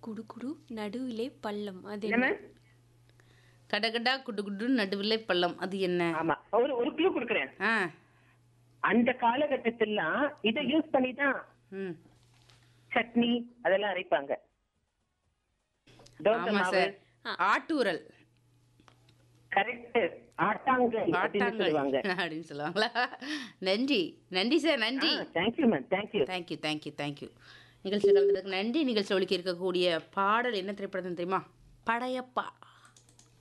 குடு குடு நடுவிலே பள்ளம் அது என்ன என்ன கடகடா குடு குடு நடுவில்லை பள்ளம் அது என்ன ஆமா ஒரு ஒரு க்ளூ கொடுக்குறேன் ஆ அந்த காலகட்டத்திலாம் இதை யூஸ் பண்ணி தான் ம் சட்னி அதெல்லாம் அரைப்பாங்க தோசை ஆமா மாவு சார் ஆட்டூரல் கரெக்ட் ஆட்டாங்கல் அப்படின்னு ஆட்டாங்கல் சொல்லுவாங்க அப்படின்னு சொல்லுவாங்களா நன்றி நன்றி சார் நன்றி thank you ma'am thank you thank you thank you thank you நிகழ்ச்சி கலந்ததுக்கு நன்றி நிகழ்ச்சி ஒழிக்க இருக்கக்கூடிய பாடல் என்ன திரைப்படம் தெரியுமா படையப்பா